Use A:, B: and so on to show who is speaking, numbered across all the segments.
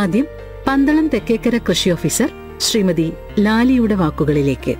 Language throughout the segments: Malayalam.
A: ആദ്യം പന്തളം തെക്കേക്കര കൃഷി ഓഫീസർ ശ്രീമതി ലാലിയുടെ വാക്കുകളിലേക്ക്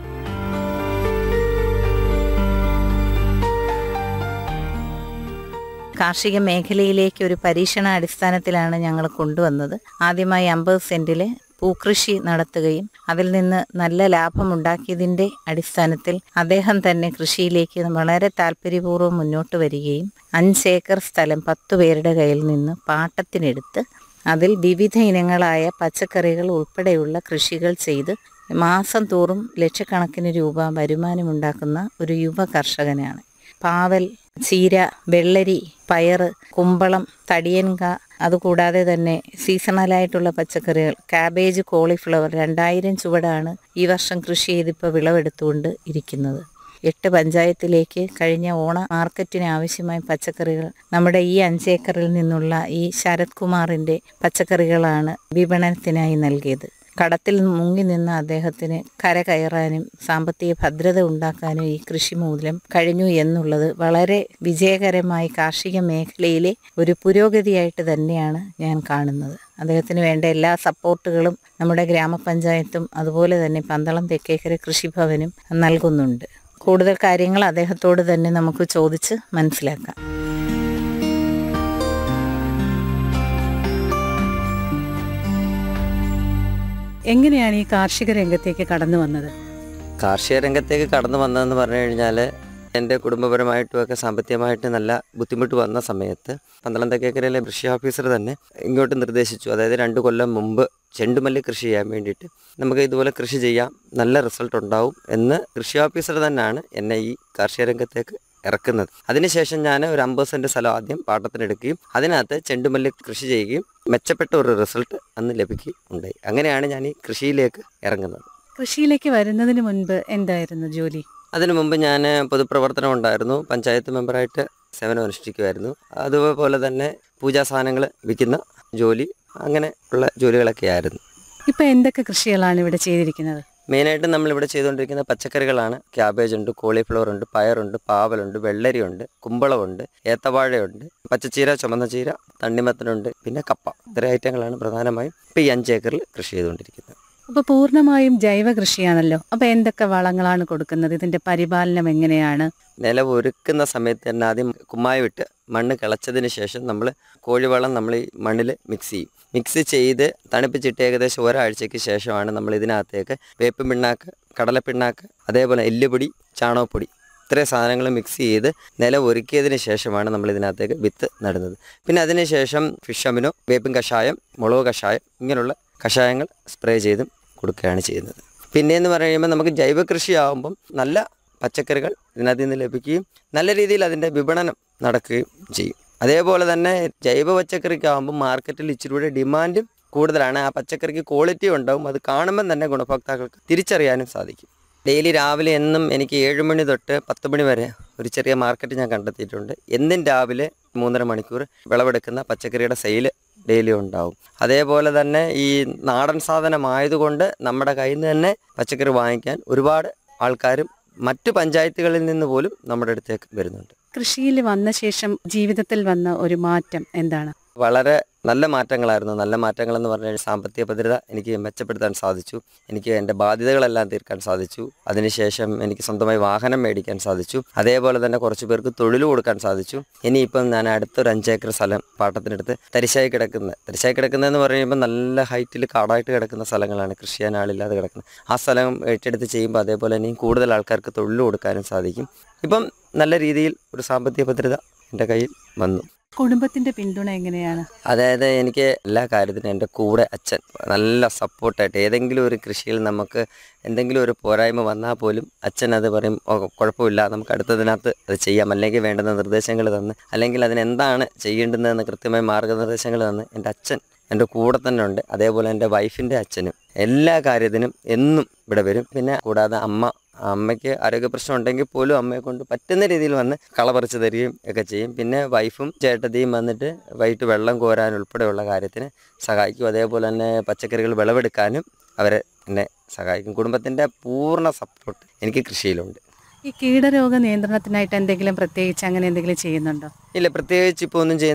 B: കാർഷിക മേഖലയിലേക്ക് ഒരു പരീക്ഷണ അടിസ്ഥാനത്തിലാണ് ഞങ്ങൾ കൊണ്ടുവന്നത് ആദ്യമായി അമ്പത് സെന്റിൽ പൂക്കൃഷി നടത്തുകയും അതിൽ നിന്ന് നല്ല ലാഭമുണ്ടാക്കിയതിൻ്റെ അടിസ്ഥാനത്തിൽ അദ്ദേഹം തന്നെ കൃഷിയിലേക്ക് വളരെ താല്പര്യപൂർവ്വം മുന്നോട്ട് വരികയും അഞ്ചേക്കർ സ്ഥലം പത്തു പേരുടെ കയ്യിൽ നിന്ന് പാട്ടത്തിനെടുത്ത് അതിൽ വിവിധ ഇനങ്ങളായ പച്ചക്കറികൾ ഉൾപ്പെടെയുള്ള കൃഷികൾ ചെയ്ത് മാസം തോറും ലക്ഷക്കണക്കിന് രൂപ വരുമാനമുണ്ടാക്കുന്ന ഒരു യുവ കർഷകനാണ് പാവൽ ചീര വെള്ളരി പയറ് കുമ്പളം തടിയൻക അതുകൂടാതെ തന്നെ സീസണലായിട്ടുള്ള പച്ചക്കറികൾ കാബേജ് കോളിഫ്ലവർ രണ്ടായിരം ചുവടാണ് ഈ വർഷം കൃഷി ചെയ്തിപ്പോൾ വിളവെടുത്തുകൊണ്ട് ഇരിക്കുന്നത് എട്ട് പഞ്ചായത്തിലേക്ക് കഴിഞ്ഞ ഓണ മാർക്കറ്റിന് ആവശ്യമായ പച്ചക്കറികൾ നമ്മുടെ ഈ അഞ്ചേക്കറിൽ നിന്നുള്ള ഈ ശരത് കുമാറിൻ്റെ പച്ചക്കറികളാണ് വിപണനത്തിനായി നൽകിയത് കടത്തിൽ മുങ്ങി നിന്ന അദ്ദേഹത്തിന് കര കയറാനും സാമ്പത്തിക ഭദ്രത ഉണ്ടാക്കാനും ഈ കൃഷി മൂലം കഴിഞ്ഞു എന്നുള്ളത് വളരെ വിജയകരമായി കാർഷിക മേഖലയിലെ ഒരു പുരോഗതിയായിട്ട് തന്നെയാണ് ഞാൻ കാണുന്നത് അദ്ദേഹത്തിന് വേണ്ട എല്ലാ സപ്പോർട്ടുകളും നമ്മുടെ ഗ്രാമപഞ്ചായത്തും അതുപോലെ തന്നെ പന്തളം തെക്കേക്കര കൃഷിഭവനും നൽകുന്നുണ്ട് കൂടുതൽ കാര്യങ്ങൾ അദ്ദേഹത്തോട് തന്നെ നമുക്ക് ചോദിച്ച് മനസ്സിലാക്കാം
A: എങ്ങനെയാണ് ഈ കാർഷിക രംഗത്തേക്ക് കടന്നു വന്നത്
C: കാർഷിക രംഗത്തേക്ക് കടന്നു വന്നതെന്ന് പറഞ്ഞു കഴിഞ്ഞാൽ എൻ്റെ കുടുംബപരമായിട്ടുമൊക്കെ സാമ്പത്തികമായിട്ട് നല്ല ബുദ്ധിമുട്ട് വന്ന സമയത്ത് പന്തളം തെക്കേക്കരയിലെ കൃഷി ഓഫീസർ തന്നെ ഇങ്ങോട്ട് നിർദ്ദേശിച്ചു അതായത് രണ്ട് കൊല്ലം മുമ്പ് ചെണ്ടുമല്ലി കൃഷി ചെയ്യാൻ വേണ്ടിയിട്ട് നമുക്ക് ഇതുപോലെ കൃഷി ചെയ്യാം നല്ല റിസൾട്ട് ഉണ്ടാവും എന്ന് കൃഷി ഓഫീസർ തന്നെയാണ് എന്നെ ഈ കാർഷിക രംഗത്തേക്ക് ഇറക്കുന്നത് അതിനുശേഷം ഞാൻ ഒരു അമ്പത് സെൻറ്റ് സ്ഥലം ആദ്യം പാട്ടത്തിനെടുക്കുകയും അതിനകത്ത് ചെണ്ടുമല്ലി കൃഷി ചെയ്യുകയും മെച്ചപ്പെട്ട ഒരു റിസൾട്ട് അന്ന് ലഭിക്കുകയും ഉണ്ടായി അങ്ങനെയാണ് ഞാൻ ഈ കൃഷിയിലേക്ക് ഇറങ്ങുന്നത്
A: കൃഷിയിലേക്ക് വരുന്നതിന് മുൻപ് എന്തായിരുന്നു ജോലി
C: അതിനു മുമ്പ് ഞാൻ പൊതുപ്രവർത്തനം ഉണ്ടായിരുന്നു പഞ്ചായത്ത് മെമ്പറായിട്ട് സേവനം അനുഷ്ഠിക്കുമായിരുന്നു അതുപോലെ തന്നെ പൂജാ സാധനങ്ങൾ വിൽക്കുന്ന ജോലി അങ്ങനെ ഉള്ള ജോലികളൊക്കെ ആയിരുന്നു
A: ഇപ്പൊ എന്തൊക്കെ കൃഷികളാണ് ഇവിടെ ചെയ്തിരിക്കുന്നത്
C: മെയിനായിട്ട് നമ്മളിവിടെ ചെയ്തുകൊണ്ടിരിക്കുന്ന പച്ചക്കറികളാണ് ക്യാബേജ് ഉണ്ട് കോളിഫ്ലവർ ഉണ്ട് പയറുണ്ട് പാവലുണ്ട് വെള്ളരിയുണ്ട് കുമ്പളമുണ്ട് ഏത്തവാഴയുണ്ട് പച്ചച്ചീര ചുമന്ന ചീര തണ്ണിമത്തനുണ്ട് പിന്നെ കപ്പ ഇത്രയും ഐറ്റങ്ങളാണ് പ്രധാനമായും ഇപ്പം ഈ അഞ്ചേക്കറിൽ കൃഷി ചെയ്തുകൊണ്ടിരിക്കുന്നത്
A: അപ്പൊ പൂർണ്ണമായും ജൈവ കൃഷിയാണല്ലോ അപ്പൊ എന്തൊക്കെ വളങ്ങളാണ് കൊടുക്കുന്നത് ഇതിന്റെ പരിപാലനം എങ്ങനെയാണ്
C: നില ഒരുക്കുന്ന സമയത്ത് തന്നെ ആദ്യം കുമ്മായം ഇട്ട് മണ്ണ് കിളച്ചതിന് ശേഷം നമ്മൾ കോഴിവളം നമ്മൾ ഈ മണ്ണിൽ മിക്സ് ചെയ്യും മിക്സ് ചെയ്ത് തണുപ്പിച്ചിട്ട് ഏകദേശം ഒരാഴ്ചയ്ക്ക് ശേഷമാണ് നമ്മൾ ഇതിനകത്തേക്ക് വേപ്പ് പിണ്ണാക്ക് കടലപ്പിണ്ണാക്ക് അതേപോലെ എല്ലുപൊടി ചാണകപ്പൊടി ഇത്രയും സാധനങ്ങൾ മിക്സ് ചെയ്ത് നില ഒരുക്കിയതിന് ശേഷമാണ് നമ്മൾ ഇതിനകത്തേക്ക് വിത്ത് നടുന്നത് പിന്നെ അതിന് ശേഷം ഫിഷ് അമിനോ വേപ്പിൻ കഷായം മുളക് കഷായം ഇങ്ങനെയുള്ള കഷായങ്ങൾ സ്പ്രേ ചെയ്തും കൊടുക്കുകയാണ് ചെയ്യുന്നത് പിന്നെയെന്ന് പറയുമ്പോൾ നമുക്ക് ജൈവ കൃഷി ആകുമ്പം നല്ല പച്ചക്കറികൾ ഇതിനകത്ത് നിന്ന് ലഭിക്കുകയും നല്ല രീതിയിൽ അതിൻ്റെ വിപണനം നടക്കുകയും ചെയ്യും അതേപോലെ തന്നെ ജൈവ പച്ചക്കറിക്കാകുമ്പോൾ മാർക്കറ്റിൽ ഇച്ചിരി കൂടെ ഡിമാൻഡും കൂടുതലാണ് ആ പച്ചക്കറിക്ക് ക്വാളിറ്റി ഉണ്ടാവും അത് കാണുമ്പം തന്നെ ഗുണഭോക്താക്കൾക്ക് തിരിച്ചറിയാനും സാധിക്കും ഡെയിലി രാവിലെ എന്നും എനിക്ക് ഏഴ് മണി തൊട്ട് പത്ത് മണി വരെ ഒരു ചെറിയ മാർക്കറ്റ് ഞാൻ കണ്ടെത്തിയിട്ടുണ്ട് എന്നും രാവിലെ മൂന്നര മണിക്കൂർ വിളവെടുക്കുന്ന പച്ചക്കറിയുടെ സെയിൽ ഡെയിലി ഉണ്ടാവും അതേപോലെ തന്നെ ഈ നാടൻ സാധനമായതുകൊണ്ട് നമ്മുടെ കയ്യിൽ നിന്ന് തന്നെ പച്ചക്കറി വാങ്ങിക്കാൻ ഒരുപാട് ആൾക്കാരും മറ്റു പഞ്ചായത്തുകളിൽ നിന്ന് പോലും നമ്മുടെ അടുത്തേക്ക് വരുന്നുണ്ട്
A: കൃഷിയിൽ വന്ന ശേഷം ജീവിതത്തിൽ വന്ന ഒരു മാറ്റം എന്താണ്
C: വളരെ നല്ല മാറ്റങ്ങളായിരുന്നു നല്ല മാറ്റങ്ങൾ എന്ന് പറഞ്ഞു കഴിഞ്ഞാൽ സാമ്പത്തിക ഭദ്രത എനിക്ക് മെച്ചപ്പെടുത്താൻ സാധിച്ചു എനിക്ക് എൻ്റെ ബാധ്യതകളെല്ലാം തീർക്കാൻ സാധിച്ചു അതിനുശേഷം എനിക്ക് സ്വന്തമായി വാഹനം മേടിക്കാൻ സാധിച്ചു അതേപോലെ തന്നെ കുറച്ച് പേർക്ക് തൊഴിൽ കൊടുക്കാൻ സാധിച്ചു ഇനിയിപ്പം ഞാൻ അടുത്തൊരു അഞ്ചേക്കർ സ്ഥലം പാട്ടത്തിനെടുത്ത് തരിശായി കിടക്കുന്നത് തരിശായി കിടക്കുന്നതെന്ന് പറയുമ്പോൾ നല്ല ഹൈറ്റിൽ കാടായിട്ട് കിടക്കുന്ന സ്ഥലങ്ങളാണ് കൃഷി ചെയ്യാൻ ആളില്ലാതെ കിടക്കുന്നത് ആ സ്ഥലം ഏറ്റെടുത്ത് ചെയ്യുമ്പോൾ അതേപോലെ ഇനിയും കൂടുതൽ ആൾക്കാർക്ക് തൊഴിൽ കൊടുക്കാനും സാധിക്കും ഇപ്പം നല്ല രീതിയിൽ ഒരു സാമ്പത്തിക ഭദ്രത എൻ്റെ കയ്യിൽ വന്നു
A: കുടുംബത്തിന്റെ പിന്തുണ എങ്ങനെയാണ്
C: അതായത് എനിക്ക് എല്ലാ കാര്യത്തിനും എൻ്റെ കൂടെ അച്ഛൻ നല്ല സപ്പോർട്ടായിട്ട് ഏതെങ്കിലും ഒരു കൃഷിയിൽ നമുക്ക് എന്തെങ്കിലും ഒരു പോരായ്മ വന്നാൽ പോലും അച്ഛൻ അത് പറയും "ഓ, കുഴപ്പമില്ല നമുക്ക് അടുത്തതിനകത്ത് അത് ചെയ്യാം അല്ലെങ്കിൽ വേണ്ടുന്ന നിർദ്ദേശങ്ങൾ തന്ന് അല്ലെങ്കിൽ അതിനെന്താണ് ചെയ്യേണ്ടതെന്ന് കൃത്യമായ മാർഗനിർദ്ദേശങ്ങൾ തന്ന് എൻ്റെ അച്ഛൻ എൻ്റെ കൂടെ തന്നെ ഉണ്ട് അതേപോലെ എൻ്റെ വൈഫിൻ്റെ അച്ഛനും എല്ലാ കാര്യത്തിനും എന്നും ഇവിടെ വരും പിന്നെ കൂടാതെ അമ്മ അമ്മയ്ക്ക് ആരോഗ്യ പ്രശ്നം ഉണ്ടെങ്കിൽ പോലും അമ്മയെ കൊണ്ട് പറ്റുന്ന രീതിയിൽ വന്ന് കള പറിച്ച് തരികയും ഒക്കെ ചെയ്യും പിന്നെ വൈഫും ചേട്ടത്തിയും വന്നിട്ട് വൈകിട്ട് വെള്ളം കോരാൻ ഉൾപ്പെടെയുള്ള കാര്യത്തിന് സഹായിക്കും അതേപോലെ തന്നെ പച്ചക്കറികൾ വിളവെടുക്കാനും അവരെ എന്നെ സഹായിക്കും കുടുംബത്തിൻ്റെ പൂർണ്ണ സപ്പോർട്ട് എനിക്ക് കൃഷിയിലുണ്ട്
A: ഈ കീടരോഗ നിയന്ത്രണത്തിനായിട്ട് എന്തെങ്കിലും പ്രത്യേകിച്ച് അങ്ങനെ എന്തെങ്കിലും ചെയ്യുന്നുണ്ടോ
C: ഇല്ല പ്രത്യേകിച്ച് ഇപ്പോൾ ഒന്നും ചെയ്യുന്ന